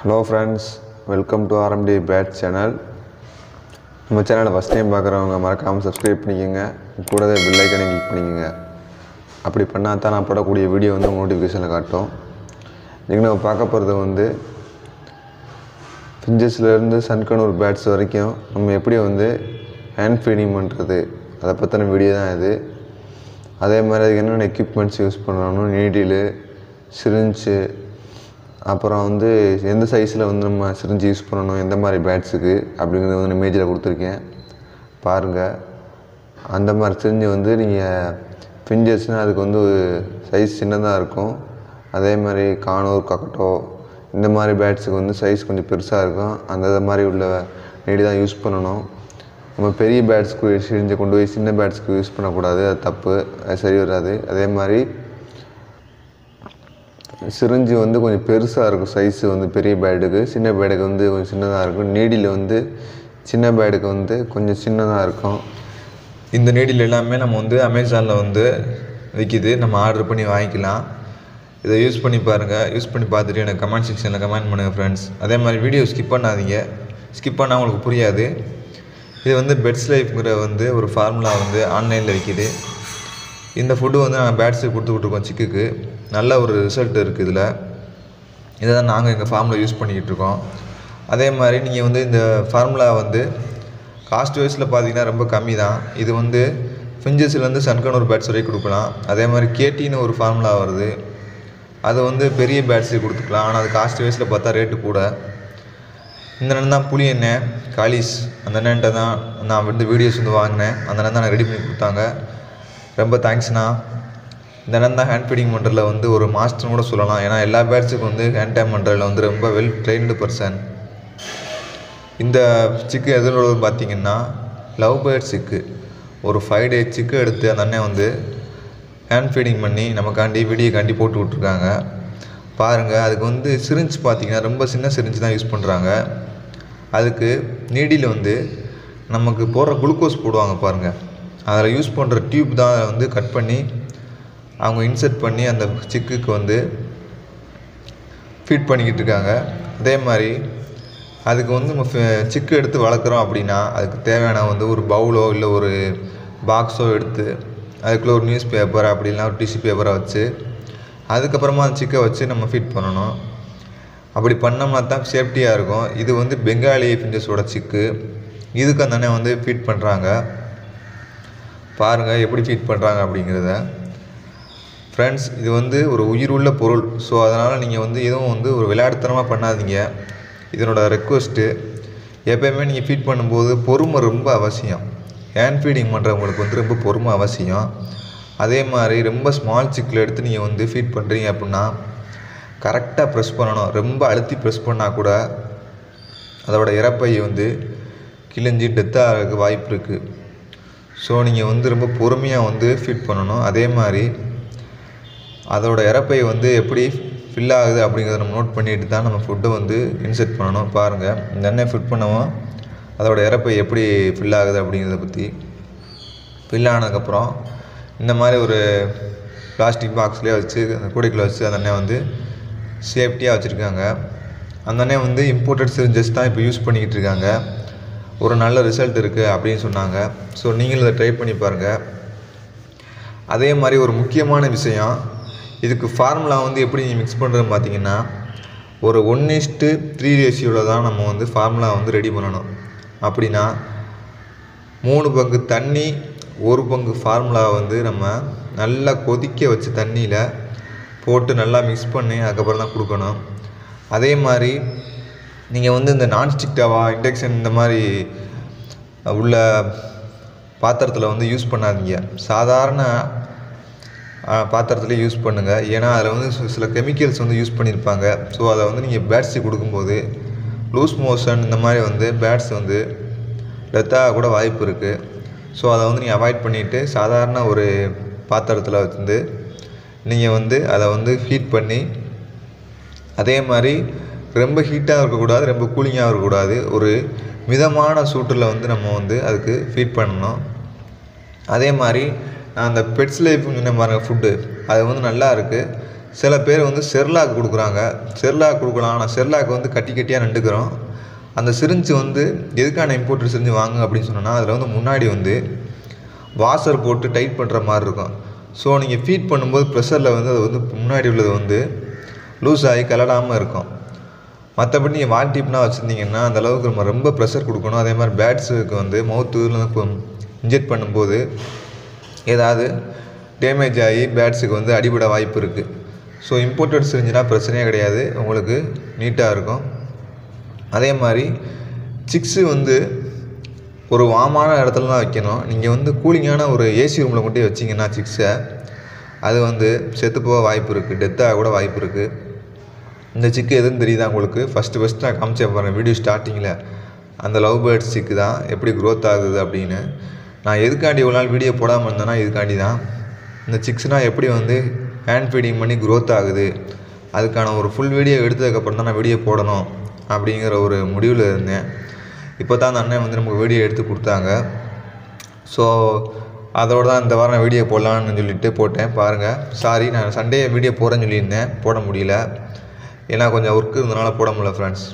hello friends welcome to RMD pad channel நம்ம சேனலை first time பார்க்குறவங்க மறக்காமல் சப்ஸ்கிரைப் பண்ணிக்கோங்க கூடவே பெல் ஐக்கனை கிளிக் பண்ணிக்கோங்க அப்படி பண்ணால் தான் நான் போடக்கூடிய வீடியோ வந்து உங்கள் நோட்டிஃபிகேஷனில் காட்டும் இன்றைக்கி நம்ம பார்க்க போகிறது வந்து ஃபிஞ்சஸ்லேருந்து சன்கனூர் பேட்ஸ் வரைக்கும் நம்ம எப்படி வந்து ஹேண்ட் ஃபீடிங் பண்ணுறது அதை பற்றின வீடியோ தான் இது அதே மாதிரி அதுக்கு என்னென்ன எக்யூப்மெண்ட்ஸ் யூஸ் பண்ணணும் நீடிலு சிரிஞ்சு அப்புறம் வந்து எந்த சைஸில் வந்து நம்ம சிரிஞ்சு யூஸ் பண்ணணும் எந்த மாதிரி பேட்ஸுக்கு அப்படிங்கிறது வந்து இமேஜில் கொடுத்துருக்கேன் பாருங்கள் அந்த மாதிரி சிரிஞ்சு வந்து நீங்கள் ஃபிஞ்சஸ்னால் அதுக்கு வந்து சைஸ் சின்னதாக இருக்கும் அதே மாதிரி கானூர் கக்கட்டோ இந்த மாதிரி பேட்ஸுக்கு வந்து சைஸ் கொஞ்சம் பெருசாக இருக்கும் அந்த இது மாதிரி உள்ள நீடி தான் யூஸ் பண்ணணும் நம்ம பெரிய பேட்ஸ்க்கு சிரிஞ்சை கொண்டு போய் சின்ன பேட்ஸ்க்கு யூஸ் பண்ணக்கூடாது அது தப்பு அது சரி வராது அதே மாதிரி சிரிஞ்சு வந்து கொஞ்சம் பெருசாக இருக்கும் சைஸு வந்து பெரிய பேடுக்கு சின்ன பேடுக்கு வந்து கொஞ்சம் சின்னதாக இருக்கும் நீடியில் வந்து சின்ன பேடுக்கு வந்து கொஞ்சம் சின்னதாக இருக்கும் இந்த நீடில் எல்லாமே நம்ம வந்து அமேசானில் வந்து விற்கிது நம்ம ஆர்டர் பண்ணி வாங்கிக்கலாம் இதை யூஸ் பண்ணி பாருங்கள் யூஸ் பண்ணி பார்த்துட்டு எனக்கு கமெண்ட் செக்ஷனில் கமெண்ட் பண்ணுங்கள் ஃப்ரெண்ட்ஸ் அதே மாதிரி வீடியோ ஸ்கிப் பண்ணாதீங்க ஸ்கிப் பண்ணால் உங்களுக்கு புரியாது இது வந்து பெட்ஸ் லைஃப்ங்கிற வந்து ஒரு ஃபார்முலா வந்து ஆன்லைனில் விற்கிது இந்த ஃபுட்டு வந்து நாங்கள் பேட்ஸுக்கு கொடுத்துக்கிட்டு இருக்கோம் சிக்குக்கு நல்ல ஒரு ரிசல்ட் இருக்குது இதில் இதை தான் நாங்கள் எங்கள் ஃபார்மில் யூஸ் பண்ணிக்கிட்டு இருக்கோம் அதே மாதிரி நீங்கள் வந்து இந்த ஃபார்முலா வந்து காஸ்ட் வைஸில் பார்த்தீங்கன்னா ரொம்ப கம்மி தான் இது வந்து ஃபிஞ்சஸ்லேருந்து சன்கனூர் பேட்ஸ் வரைக்கும் கொடுக்கலாம் அதே மாதிரி கேட்டின்னு ஒரு ஃபார்முலா வருது அது வந்து பெரிய பேட்ஸுக்கு கொடுத்துக்கலாம் ஆனால் அது காஸ்ட் வைஸில் பார்த்தா ரேட்டு கூட இந்த அண்ணன் தான் புளி எண்ணெய் காலிஸ் அந்த அண்ணன்ட்ட தான் நான் வந்து வீடியோஸ் வந்து வாங்கினேன் அந்த அண்ணன் தான் எனக்கு ரெடி பண்ணி கொடுத்தாங்க ரொம்ப தேங்க்ஸ்ண்ணா இந்த அண்ணன் தான் ஹேண்ட் ஃபீடிங் பண்ணுறதுல வந்து ஒரு மாஸ்டர்னு கூட சொல்லலாம் ஏன்னா எல்லா பேட்ஸுக்கும் வந்து ஹேண்ட் டைம் பண்ணுறதுல வந்து ரொம்ப வெல் ட்ரெயின்டு பர்சன் இந்த சிக்கு எதிரோட பார்த்தீங்கன்னா லவ் பேர்ட் சிக்கு ஒரு ஃபைவ் டே சிக்கு எடுத்து அந்த அண்ணன் வந்து ஹேண்ட் ஃபீடிங் பண்ணி நமக்காண்டி வீடியோக்காண்டி போட்டு விட்ருக்காங்க பாருங்கள் அதுக்கு வந்து சிரிஞ்ச் பார்த்தீங்கன்னா ரொம்ப சின்ன சிரிஞ்சு தான் யூஸ் பண்ணுறாங்க அதுக்கு நீடியில் வந்து நமக்கு போடுற குளுக்கோஸ் போடுவாங்க பாருங்கள் அதில் யூஸ் பண்ணுற டியூப் தான் அதை வந்து கட் பண்ணி அவங்க இன்சர்ட் பண்ணி அந்த சிக்குக்கு வந்து ஃபீட் பண்ணிக்கிட்டு இருக்காங்க அதே மாதிரி அதுக்கு வந்து நம்ம ஃப- சிக்கு எடுத்து வளர்க்குறோம் அப்படின்னா அதுக்கு தேவையான வந்து ஒரு பவுலோ இல்லை ஒரு பாக்ஸோ எடுத்து அதுக்குள்ளே ஒரு நியூஸ் பேப்பர் அப்படி இல்லைனா ஒரு டிஷ்யூ பேப்பரை வச்சு அதுக்கப்புறமா அந்த சிக்கை வச்சு நம்ம ஃபீட் பண்ணணும் அப்படி பண்ணோம்னா தான் சேஃப்டியாக இருக்கும் இது வந்து பெங்காலி ஃபிஞ்சஸோட சிக்கு இதுக்கு அந்த அண்ணன் வந்து ஃபீட் பண்ணுறாங்க பாருங்கள் எப்படி ஃபீட் பண்ணுறாங்க அப்படிங்கிறத ஃப்ரெண்ட்ஸ் இது வந்து ஒரு உயிருள்ள பொருள் ஸோ அதனால் நீங்கள் வந்து எதுவும் வந்து ஒரு விளையாட்டுத்தனமாக பண்ணாதீங்க இதனோட ரெக்வஸ்ட்டு எப்போயுமே நீங்கள் ஃபீட் பண்ணும்போது பொறுமை ரொம்ப அவசியம் ஹேண்ட் ஃபீடிங் பண்ணுறவங்களுக்கு வந்து ரொம்ப பொறுமை அவசியம் அதே மாதிரி ரொம்ப ஸ்மால் சிக்கில் எடுத்து நீங்கள் வந்து ஃபீட் பண்ணுறீங்க அப்படின்னா கரெக்டாக ப்ரெஸ் பண்ணணும் ரொம்ப அழுத்தி ப்ரெஸ் பண்ணால் கூட அதோட இறப்பை வந்து கிழிஞ்சி டெத்தாக ஆகிறதுக்கு வாய்ப்பு இருக்குது ஸோ நீங்கள் வந்து ரொம்ப பொறுமையாக வந்து ஃபீட் பண்ணணும் அதே மாதிரி அதோட இறப்பை வந்து எப்படி ஃபில் ஆகுது அப்படிங்கிறத நம்ம நோட் பண்ணிட்டு தான் நம்ம ஃபுட்டை வந்து இன்செர்ட் பண்ணணும் பாருங்கள் இந்த எண்ணெய் ஃபிட் பண்ணவும் அதோட இறப்பை எப்படி ஃபில் ஆகுது அப்படிங்கிறத பற்றி ஃபில் ஆனதுக்கப்புறம் இந்த மாதிரி ஒரு பிளாஸ்டிக் பாக்ஸ்லேயே வச்சு அந்த கூடைக்குள்ளே வச்சு அந்த எண்ணெய் வந்து சேஃப்டியாக வச்சுருக்காங்க அந்த எண்ணெய் வந்து இம்போர்ட்டட் சிரிஞ்சஸ் தான் இப்போ யூஸ் பண்ணிக்கிட்டு இருக்காங்க ஒரு நல்ல ரிசல்ட் இருக்குது அப்படின்னு சொன்னாங்க ஸோ நீங்களும் இதை ட்ரை பண்ணி பாருங்கள் அதே மாதிரி ஒரு முக்கியமான விஷயம் இதுக்கு ஃபார்முலா வந்து எப்படி நீங்கள் மிக்ஸ் பண்ணுறதுன்னு பார்த்தீங்கன்னா ஒரு ஒன் இஸ்ட்டு த்ரீ ரேஷியோவில் தான் நம்ம வந்து ஃபார்முலா வந்து ரெடி பண்ணணும் அப்படின்னா மூணு பங்கு தண்ணி ஒரு பங்கு ஃபார்முலா வந்து நம்ம நல்லா கொதிக்க வச்ச தண்ணியில் போட்டு நல்லா மிக்ஸ் பண்ணி அதுக்கப்புறம் தான் கொடுக்கணும் அதே மாதிரி நீங்கள் வந்து இந்த நான்ஸ்டிக் டவா இண்டக்ஷன் இந்த மாதிரி உள்ள பாத்திரத்தில் வந்து யூஸ் பண்ணாதீங்க சாதாரண பாத்திரத்தில் யூஸ் பண்ணுங்கள் ஏன்னா அதில் வந்து சி- சில கெமிக்கல்ஸ் வந்து யூஸ் பண்ணியிருப்பாங்க ஸோ அதை வந்து நீங்கள் பேட்ஸு கொடுக்கும்போது லூஸ் மோஷன் இந்த மாதிரி வந்து பேட்ஸ் வந்து டெத்தாக கூட வாய்ப்பு இருக்குது ஸோ அதை வந்து நீங்கள் அவாய்ட் பண்ணிவிட்டு சாதாரண ஒரு பாத்திரத்தில் வந்து நீங்கள் வந்து அதை வந்து ஹீட் பண்ணி அதே மாதிரி ரொம்ப ஹீட்டாக இருக்கக்கூடாது ரொம்ப கூலிங்காக இருக்கக்கூடாது ஒரு மிதமான சூட்டில் வந்து நம்ம வந்து அதுக்கு ஃபீட் பண்ணணும் அதே மாதிரி நான் அந்த பெட்ஸ் லைஃப் சொன்ன பாருங்கள் ஃபுட்டு அது வந்து நல்லா இருக்குது சில பேர் வந்து செர்லாக் கொடுக்குறாங்க செர்லாக் கொடுக்கலாம் ஆனால் செர்லாக் வந்து கட்டி கட்டியாக நண்டுக்கிறோம் அந்த சிரிஞ்சு வந்து எதுக்கான இம்போர்ட்டட் சிரிஞ்சு வாங்க அப்படின்னு சொன்னோன்னா அதில் வந்து முன்னாடி வந்து வாஷர் போட்டு டைட் பண்ணுற மாதிரி இருக்கும் ஸோ நீங்கள் ஃபீட் பண்ணும்போது ப்ரெஷரில் வந்து அது வந்து முன்னாடி உள்ளது வந்து லூஸ் ஆகி கலடாமல் இருக்கும் மற்றபடி நீங்கள் வால் டிப்னா வச்சுருந்தீங்கன்னா அந்த அளவுக்கு நம்ம ரொம்ப ப்ரெஷர் கொடுக்கணும் அதே மாதிரி பேட்ஸுக்கு வந்து மவுத்து இன்ஜெக்ட் பண்ணும்போது ஏதாவது டேமேஜ் ஆகி பேட்ஸுக்கு வந்து அடிபட வாய்ப்பு இருக்குது ஸோ இம்போர்ட்டட் சிரிஞ்சுனா பிரச்சனையே கிடையாது உங்களுக்கு நீட்டாக இருக்கும் அதே மாதிரி சிக்ஸு வந்து ஒரு வாமான இடத்துல தான் வைக்கணும் நீங்கள் வந்து கூலிங்கான ஒரு ஏசி ரூமில் கொண்டு போய் வச்சிங்கன்னா சிக்ஸை அது வந்து செத்து போக வாய்ப்பு இருக்குது டெத்தாக கூட வாய்ப்பு இருக்குது இந்த சிக்கு எதுன்னு தெரியுதா உங்களுக்கு ஃபஸ்ட்டு ஃபஸ்ட்டு நான் காமிச்சேன் பாருங்கள் வீடியோ ஸ்டார்டிங்கில் அந்த லவ் பேர்ட்ஸ் சிக்கு தான் எப்படி க்ரோத் ஆகுது அப்படின்னு நான் எதுக்காண்டி இவ்வளோ நாள் வீடியோ போடாமல் இருந்தேன்னா இதுக்காண்டி தான் இந்த சிக்ஸ்னால் எப்படி வந்து ஹேண்ட் ஃபீடிங் பண்ணி க்ரோத் ஆகுது அதுக்கான ஒரு ஃபுல் வீடியோ எடுத்ததுக்கப்புறம் தான் நான் வீடியோ போடணும் அப்படிங்கிற ஒரு முடிவில் இருந்தேன் இப்போ தான் அந்த அண்ணன் வந்து நமக்கு வீடியோ எடுத்து கொடுத்தாங்க ஸோ அதோட தான் இந்த வாரம் வீடியோ போடலான்னு சொல்லிட்டு போட்டேன் பாருங்கள் சாரி நான் சண்டே வீடியோ போடுறேன்னு சொல்லியிருந்தேன் போட முடியல ஏன்னா கொஞ்சம் ஒர்க் இருந்தனால போட முடியல ஃப்ரெண்ட்ஸ்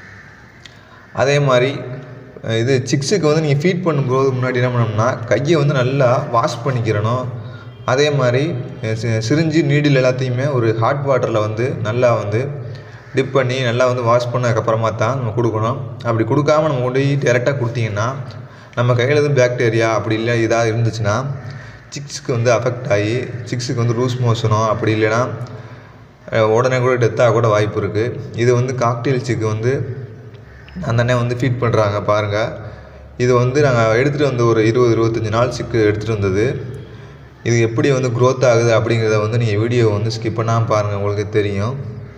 அதே மாதிரி அஹ் இது சிக்ஸுக்கு வந்து நீங்கள் ஃபீட் பண்ணும்போது முன்னாடி என்ன பண்ணோம்னா கையை வந்து நல்லா வாஷ் பண்ணிக்கிறணும் அதே மாதிரி அஹ் சி- சிரிஞ்சு நீடில் எல்லாத்தையுமே ஒரு ஹாட் வாட்டரில் வந்து நல்லா வந்து டிப் பண்ணி நல்லா வந்து வாஷ் பண்ணதுக்கப்புறமா தான் நம்ம கொடுக்கணும் அப்படி கொடுக்காம நம்ம கொண்டு போய் டேரெக்டாக கொடுத்தீங்கன்னா நம்ம கையில் எதுவும் பாக்டீரியா அப்படி இல்லை இதாக இருந்துச்சுன்னா சிக்ஸுக்கு வந்து அஃபெக்ட் ஆகி சிக்ஸுக்கு வந்து லூஸ் மோஷனோ அப்படி இல்லைன்னா அஹ் உடனே கூட டெத்தாக கூட வாய்ப்பு இருக்குது இது வந்து காக்டெயில் சிக்கு வந்து அந்த அண்ணன் வந்து ஃபீட் பண்ணுறாங்க பாருங்கள் இது வந்து நாங்கள் எடுத்துகிட்டு வந்த ஒரு இருபது இருபத்தஞ்சி நாள் சிக்கு எடுத்துகிட்டு வந்தது இது எப்படி வந்து க்ரோத் ஆகுது அப்படிங்கிறத வந்து நீங்கள் வீடியோ வந்து ஸ்கிப் பண்ணாமல் பாருங்கள் உங்களுக்கு தெரியும்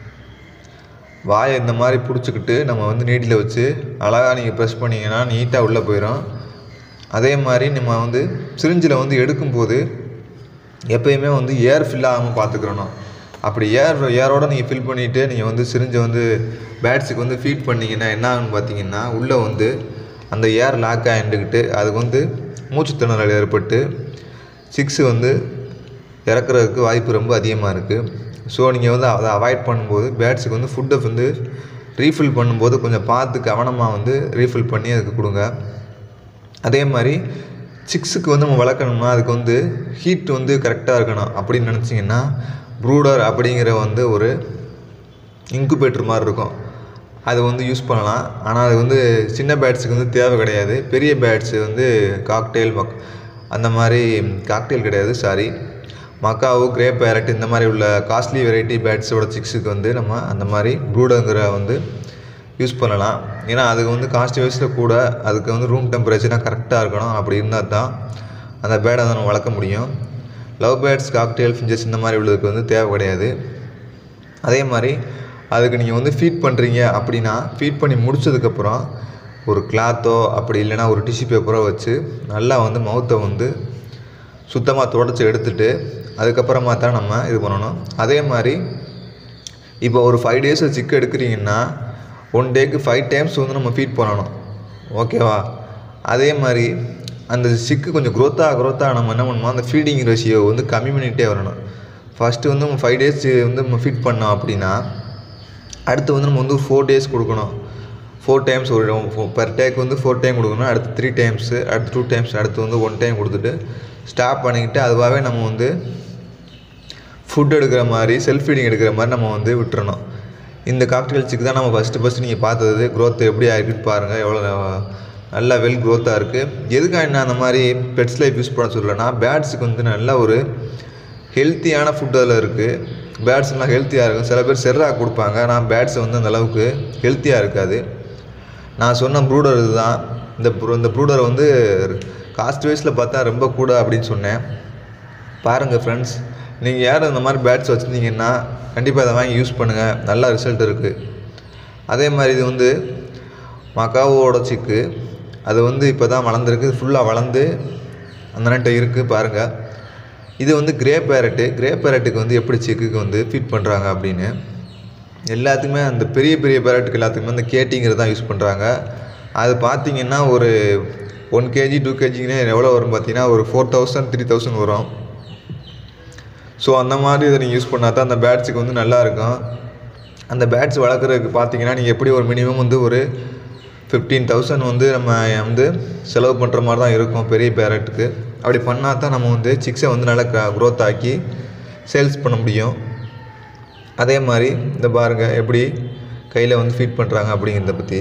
வாயை இந்த மாதிரி பிடிச்சிக்கிட்டு நம்ம வந்து நீட்டில் வச்சு அழகாக நீங்கள் ப்ரெஸ் பண்ணிங்கன்னா நீட்டாக உள்ளே போயிடும் அதே மாதிரி நம்ம வந்து சிரிஞ்சில் வந்து எடுக்கும்போது எப்பயுமே வந்து ஏர் ஃபில் ஆகாமல் பார்த்துக்கிறணும் அப்படி ஏர் ஏரோட நீங்கள் ஃபில் பண்ணிவிட்டு நீங்கள் வந்து சிரிஞ்சை வந்து பேட்ஸுக்கு வந்து ஃபீட் பண்ணிங்கன்னா என்ன ஆகுன்னு பார்த்தீங்கன்னா உள்ளே வந்து அந்த ஏர் லாக் ஆகிட்டுக்கிட்டு அதுக்கு வந்து மூச்சு திணறல் ஏற்பட்டு சிக்ஸு வந்து இறக்குறதுக்கு வாய்ப்பு ரொம்ப அதிகமாக இருக்குது ஸோ நீங்கள் வந்து அதை அவாய்ட் பண்ணும்போது பேட்ஸுக்கு வந்து ஃபுட்டை வந்து ரீஃபில் பண்ணும்போது கொஞ்சம் பார்த்து கவனமாக வந்து ரீஃபில் பண்ணி அதுக்கு கொடுங்க அதே மாதிரி சிக்ஸுக்கு வந்து நம்ம வளர்க்கணும்னா அதுக்கு வந்து ஹீட் வந்து கரெக்டாக இருக்கணும் அப்படின்னு நினச்சிங்கன்னா ப்ரூடர் அப்படிங்கிற வந்து ஒரு இன்குபேட்டர் மாதிரி இருக்கும் அது வந்து யூஸ் பண்ணலாம் ஆனால் அது வந்து சின்ன பேட்ஸுக்கு வந்து தேவை கிடையாது பெரிய பேட்ஸு வந்து காக்டெயில் மக் அந்த மாதிரி காக்டெயில் கிடையாது சாரி மக்காவு கிரே பேரட் இந்த மாதிரி உள்ள காஸ்ட்லி வெரைட்டி பேட்ஸோட சிக்ஸுக்கு வந்து நம்ம அந்த மாதிரி ப்ரூடங்கிற வந்து யூஸ் பண்ணலாம் ஏன்னா அதுக்கு வந்து காஸ்ட் வைஸில் கூட அதுக்கு வந்து ரூம் டெம்பரேச்சர்லாம் கரெக்டாக இருக்கணும் அப்படி இருந்தால் தான் அந்த பேடை வந்து நம்ம வளர்க்க முடியும் லவ் பேர்ட்ஸ் காக்டெயில் ஃபிஞ்சஸ் இந்த மாதிரி உள்ளதுக்கு வந்து தேவை கிடையாது அதே மாதிரி அதுக்கு நீங்கள் வந்து ஃபீட் பண்ணுறீங்க அப்படின்னா ஃபீட் பண்ணி முடிச்சதுக்கப்புறம் ஒரு கிளாத்தோ அப்படி இல்லைன்னா ஒரு டிஷ்யூ பேப்பரோ வச்சு நல்லா வந்து மவுத்தை வந்து சுத்தமாக தொடச்சி எடுத்துட்டு அதுக்கப்புறமா தான் நம்ம இது பண்ணணும் அதே மாதிரி இப்போ ஒரு ஃபைவ் டேஸ் சிக்கு எடுக்கிறீங்கன்னா ஒன் டேக்கு ஃபைவ் டைம்ஸ் வந்து நம்ம ஃபீட் பண்ணணும் ஓகேவா அதே மாதிரி அந்த சிக்கு கொஞ்சம் க்ரோத்தாக க்ரோத்தாக நம்ம என்ன பண்ணணுமோ அந்த ஃபீடிங் ரேஷியோ வந்து கம்மி பண்ணிகிட்டே வரணும் ஃபஸ்ட்டு வந்து நம்ம ஃபைவ் டேஸ் வந்து நம்ம ஃபீட் பண்ணோம் அப்படின்னா அடுத்து வந்து நம்ம வந்து ஃபோர் டேஸ் கொடுக்கணும் ஃபோர் டைம்ஸ் ஒரு பர் டேக்கு வந்து ஃபோர் டைம் கொடுக்கணும் அடுத்து த்ரீ டைம்ஸு அடுத்து டூ டைம்ஸ் அடுத்து வந்து ஒன் டைம் கொடுத்துட்டு ஸ்டாப் பண்ணிக்கிட்டு அதுவாகவே நம்ம வந்து ஃபுட் எடுக்கிற மாதிரி செல்ஃப் ஃபீடிங் எடுக்கிற மாதிரி நம்ம வந்து விட்டுறணும் இந்த காக்டெயில் சிக்கு தான் நம்ம ஃபஸ்ட்டு ஃபஸ்ட்டு நீங்கள் பார்த்தது growth எப்படி ஆயிருக்குன்னு பாருங்கள் எவ்வளோ நல்லா வெல் க்ரோத்தாக இருக்குது எதுக்காக என்ன அந்த மாதிரி பெட்ஸ் லைஃப் யூஸ் பண்ண சொல்லலைன்னா பேட்ஸுக்கு வந்து நல்ல ஒரு ஹெல்த்தியான ஃபுட் அதில் இருக்குது பேட்ஸ்லாம் ஹெல்த்தியாக இருக்கும் சில பேர் செர்ரா கொடுப்பாங்க ஆனால் பேட்ஸ் வந்து அந்த அளவுக்கு ஹெல்த்தியாக இருக்காது நான் சொன்ன ப்ரூடர் இதுதான் இந்த ப்ரூ இந்த ப்ரூடர் வந்து காஸ்ட் வைஸில் பார்த்தா ரொம்ப கூட அப்படின்னு சொன்னேன் பாருங்கள் ஃப்ரெண்ட்ஸ் நீங்கள் யாரும் இந்த மாதிரி பேட்ஸ் வச்சுருந்தீங்கன்னா கண்டிப்பாக அதை வாங்கி யூஸ் பண்ணுங்கள் நல்ல ரிசல்ட் இருக்குது அதே மாதிரி இது வந்து மக்காவோட சிக்கு அது வந்து இப்போ தான் வளர்ந்துருக்கு ஃபுல்லாக வளர்ந்து அந்த நட்டை இருக்குது பாருங்கள் இது வந்து கிரே பேரட்டு கிரே பேரட்டுக்கு வந்து எப்படி சிக்குக்கு வந்து ஃபீட் பண்ணுறாங்க அப்படின்னு எல்லாத்துக்குமே அந்த பெரிய பெரிய பேரட்டுக்கு எல்லாத்துக்குமே அந்த கேட்டிங்கிறது தான் யூஸ் பண்ணுறாங்க அது பார்த்தீங்கன்னா ஒரு ஒன் கேஜி டூ கேஜிங்கன்னு எவ்வளோ வரும் பார்த்தீங்கன்னா ஒரு ஃபோர் தௌசண்ட் த்ரீ தௌசண்ட் வரும் ஸோ அந்த மாதிரி இதை நீங்கள் யூஸ் பண்ணால் தான் அந்த பேட்ஸுக்கு வந்து நல்லா இருக்கும் அந்த பேட்ஸ் வளர்க்குறதுக்கு பார்த்தீங்கன்னா நீங்கள் எப்படி ஒரு மினிமம் வந்து ஒரு ஃபிஃப்டீன் தௌசண்ட் வந்து நம்ம வந்து செலவு பண்ணுற மாதிரி தான் இருக்கும் பெரிய பேரட்டுக்கு அப்படி பண்ணால் தான் நம்ம வந்து சிக்ஸை வந்து நல்லா க்ரோத் ஆக்கி சேல்ஸ் பண்ண முடியும் அதே மாதிரி இந்த பாருங்கள் எப்படி கையில் வந்து ஃபீட் பண்ணுறாங்க அப்படிங்கிறத பற்றி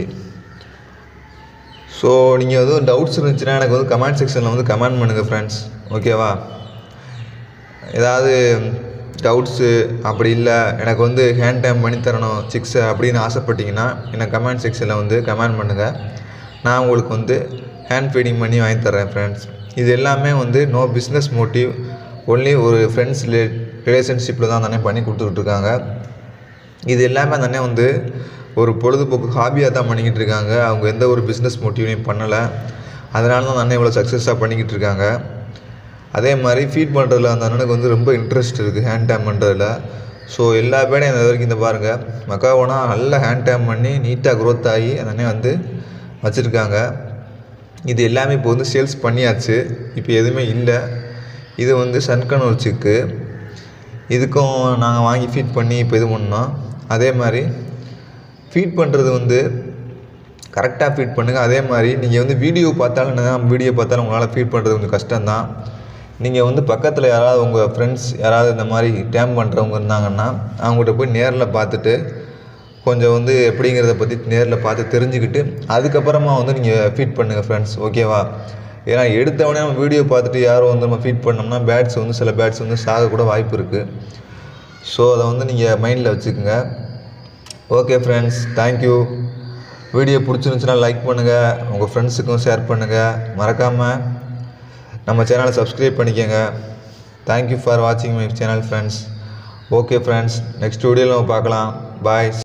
ஸோ நீங்கள் எதுவும் டவுட்ஸ் இருந்துச்சுன்னா எனக்கு வந்து கமெண்ட் செக்ஷனில் வந்து கமெண்ட் பண்ணுங்கள் ஃப்ரெண்ட்ஸ் ஓகேவா ஏதாவது டவுட்ஸு அப்படி இல்லை எனக்கு வந்து ஹேண்ட் டைம் பண்ணி தரணும் சிக்ஸை அப்படின்னு ஆசைப்பட்டீங்கன்னா எனக்கு கமெண்ட் செக்ஷனில் வந்து கமெண்ட் பண்ணுங்கள் நான் உங்களுக்கு வந்து ஹேண்ட் ஃபீடிங் பண்ணி வாங்கி தரேன் ஃப்ரெண்ட்ஸ் இது எல்லாமே வந்து நோ பிஸ்னஸ் மோட்டிவ் ஒன்லி ஒரு ஃப்ரெண்ட்ஸ் ரிலே ரிலேஷன்ஷிப்பில் தான் தானே பண்ணி கொடுத்துட்ருக்காங்க இது எல்லாமே அந்த அண்ணன் வந்து ஒரு பொழுதுபோக்கு ஹாபியாக தான் பண்ணிக்கிட்டு இருக்காங்க அவங்க எந்த ஒரு பிஸ்னஸ் மோட்டிவையும் பண்ணலை அதனால தான் அந்த அண்ணன் இவ்வளோ சக்ஸஸாக பண்ணிக்கிட்டு இருக்காங்க அதே மாதிரி ஃபீட் பண்ணுறதுல அந்த அண்ணனுக்கு வந்து ரொம்ப இன்ட்ரெஸ்ட் இருக்குது ஹேண்ட் டேம் பண்ணுறதுல ஸோ எல்லா பேடையும் இந்த வரைக்கும் இந்த பாருங்கள் மக்காவோனா நல்லா ஹேண்ட் டேம் பண்ணி நீட்டாக க்ரோத் ஆகி அந்த அண்ணன் வந்து வச்சுருக்காங்க இது எல்லாமே இப்போ வந்து சேல்ஸ் பண்ணியாச்சு இப்போ எதுவுமே இல்லை இது வந்து சன்கனூர் சிக்கு இதுக்கும் நாங்கள் வாங்கி ஃபீட் பண்ணி இப்போ இது பண்ணோம் அதே மாதிரி ஃபீட் பண்ணுறது வந்து கரெக்டாக ஃபீட் பண்ணுங்கள் அதே மாதிரி நீங்கள் வந்து வீடியோ பார்த்தாலும் என்ன வீடியோ பார்த்தாலும் உங்களால் ஃபீட் பண்ணுறது கொஞ்சம் கஷ்டம்தான் நீங்கள் வந்து பக்கத்தில் யாராவது உங்கள் ஃப்ரெண்ட்ஸ் யாராவது இந்த மாதிரி டேம் பண்ணுறவங்க இருந்தாங்கன்னா அவங்ககிட்ட போய் நேரில் பார்த்துட்டு கொஞ்சம் வந்து எப்படிங்கிறத பற்றி நேரில் பார்த்து தெரிஞ்சுக்கிட்டு அதுக்கப்புறமா வந்து நீங்கள் ஃபீட் பண்ணுங்கள் ஃப்ரெண்ட்ஸ் ஓகேவா ஏன்னா எடுத்தவொடனே நம்ம வீடியோ பார்த்துட்டு யாரும் வந்து நம்ம ஃபீட் பண்ணோம்னா பேட்ஸ் வந்து சில பேட்ஸ் வந்து சாக கூட வாய்ப்பு இருக்குது ஸோ அதை வந்து நீங்கள் மைண்டில் வச்சுக்கோங்க ஓகே ஃப்ரெண்ட்ஸ் தேங்க்யூ வீடியோ பிடிச்சிருந்துச்சுன்னா லைக் பண்ணுங்கள் உங்கள் ஃப்ரெண்ட்ஸுக்கும் ஷேர் பண்ணுங்கள் மறக்காமல் நம்ம சேனலை சப்ஸ்கிரைப் பண்ணிக்கோங்க தேங்க்யூ ஃபார் வாட்சிங் my channel friends okay friends next வீடியோவில் நம்ம பார்க்கலாம் பாய்